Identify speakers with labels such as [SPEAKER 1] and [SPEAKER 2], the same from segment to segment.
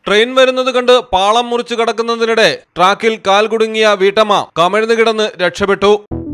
[SPEAKER 1] Train വരുന്നത് കണ്ട് പാളം മുറിച്ചു കടക്കുന്നതിനിടെ ട്രാക്കിൽ കാൽ കുടുങ്ങിയ വീട്ടമ്മ കമഴ്ന്നു കിടന്ന് രക്ഷപ്പെട്ടു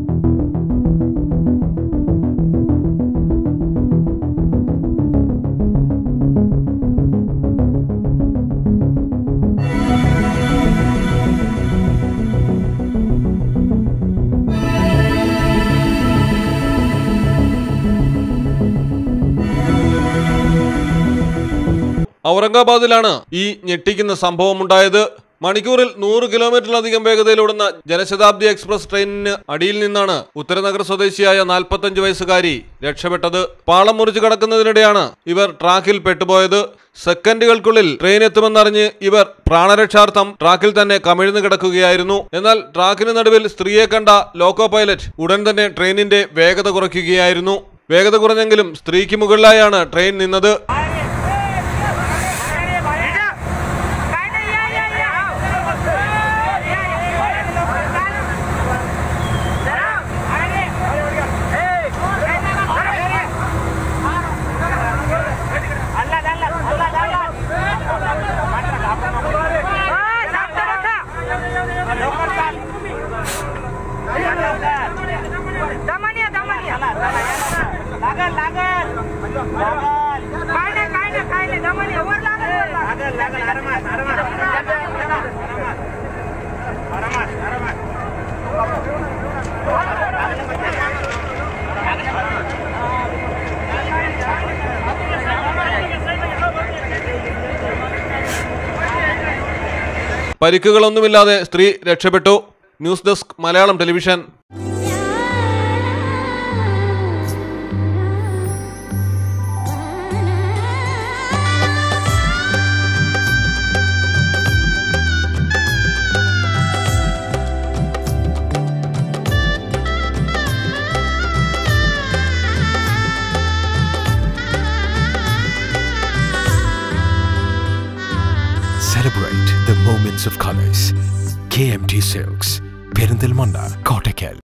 [SPEAKER 1] ഔറംഗാബാദിലാണ് ഈ ഞെട്ടിക്കുന്ന സംഭവമുണ്ടായത് മണിക്കൂറിൽ നൂറ് കിലോമീറ്ററിലധികം വേഗതയിലോടുന്ന ജനശതാബ്ദി എക്സ്പ്രസ് ട്രെയിനിന് അടിയിൽ നിന്നാണ് ഉത്തരനഗർ സ്വദേശിയായ നാൽപ്പത്തഞ്ച് വയസ്സുകാരി രക്ഷപ്പെട്ടത് പാളം മുറിച്ചു കടക്കുന്നതിനിടെയാണ് ഇവർ ട്രാക്കിൽ പെട്ടുപോയത് സെക്കൻഡുകൾക്കുള്ളിൽ ട്രെയിൻ എത്തുമെന്നറിഞ്ഞ് ഇവർ പ്രാണരക്ഷാർത്ഥം ട്രാക്കിൽ തന്നെ കമിഴ്ന്നു കിടക്കുകയായിരുന്നു എന്നാൽ ട്രാക്കിന് നടുവിൽ സ്ത്രീയെ കണ്ട ലോക്കോ പൈലറ്റ് ഉടൻ തന്നെ ട്രെയിനിന്റെ വേഗത കുറയ്ക്കുകയായിരുന്നു വേഗത കുറഞ്ഞെങ്കിലും സ്ത്രീക്ക് മുകളിലായാണ് ട്രെയിൻ നിന്നത്
[SPEAKER 2] दमनिया दमनिया लागल लागल काय नाही काय नाही काय नाही दमनिया वर लागल वर लागल लागल आरामात आरामात आरामात आरामात
[SPEAKER 1] പരിക്കുകളൊന്നുമില്ലാതെ സ്ത്രീ രക്ഷപ്പെട്ടു news desk Malayalam television
[SPEAKER 3] Celebrate the moments of colors. KMT Silks, Perindalmanda, Kottakkal.